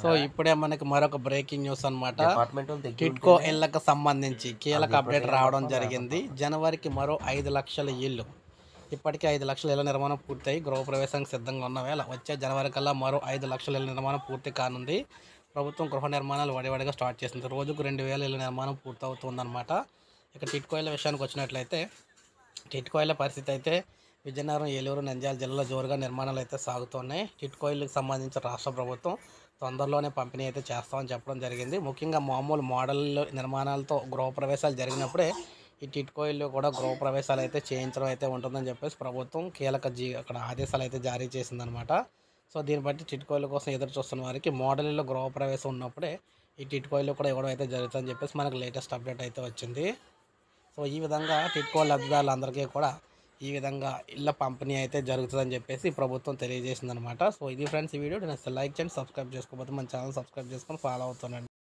so ఇప్పుడే మనకి మరొక బ్రేకింగ్ న్యూస్ అన్నమాట అపార్ట్మెంట్ వాళ్ళు దగ్గర టిట్కో ఇళ్లకు సంబంధించి కీలక అప్డేట్ రావడం జరిగింది జనవరికి మరో ఐదు లక్షల ఇల్లు ఇప్పటికే ఐదు లక్షల ఇళ్ల నిర్మాణం పూర్తయి గృహప్రవేశానికి సిద్ధంగా ఉన్న వేళ వచ్చే జనవరి కల్లా మరో ఐదు లక్షల ఇళ్ల నిర్మాణం పూర్తి కానుంది ప్రభుత్వం గృహ నిర్మాణాలు వడివడిగా స్టార్ట్ చేసింది రోజుకు రెండు వేల ఇళ్ల నిర్మాణం పూర్తవుతుందన్నమాట ఇక టిట్కో ఇళ్ల విషయానికి వచ్చినట్లయితే టిట్కో ఇళ్ల పరిస్థితి అయితే విజయనగరం ఏలూరు నంద్యాల జిల్లాలో జోరుగా నిర్మాణాలు అయితే సాగుతున్నాయి టిట్కో ఇళ్ళకి సంబంధించి రాష్ట్ర ప్రభుత్వం తొందరలోనే పంపిణీ అయితే చేస్తామని చెప్పడం జరిగింది ముఖ్యంగా మామూలు మోడల్ నిర్మాణాలతో గృహప్రవేశాలు జరిగినప్పుడే ఈ టిట్కో ఇల్లు కూడా గృహప్రవేశాలు అయితే చేయించడం అయితే ఉంటుందని చెప్పేసి ప్రభుత్వం కీలక జీ అక్కడ ఆదేశాలు అయితే జారీ చేసిందనమాట సో దీన్ని బట్టి టిట్కో ఇళ్ళ కోసం ఎదురు చూస్తున్న వారికి మోడల్ ఇల్లు గృహప్రవేశం ఉన్నప్పుడే ఈ టిట్కో ఇల్లు కూడా ఇవ్వడం అయితే జరుగుతుందని చెప్పేసి మనకు లేటెస్ట్ అప్డేట్ అయితే వచ్చింది సో ఈ విధంగా టిట్కో లబ్ధిదారులందరికీ కూడా ఈ విధంగా ఇళ్ళ పంపిణీ అయితే జరుగుతుందని చెప్పేసి ప్రభుత్వం తెలియజేసిందనమాట సో ఇది ఫ్రెండ్స్ ఈ వీడియో నేను లైక్ చేయండి సబ్స్క్రైబ్ చేసుకోకపోతే మన ఛానల్ సబ్స్క్రైబ్ చేసుకొని ఫాలో అవుతానండి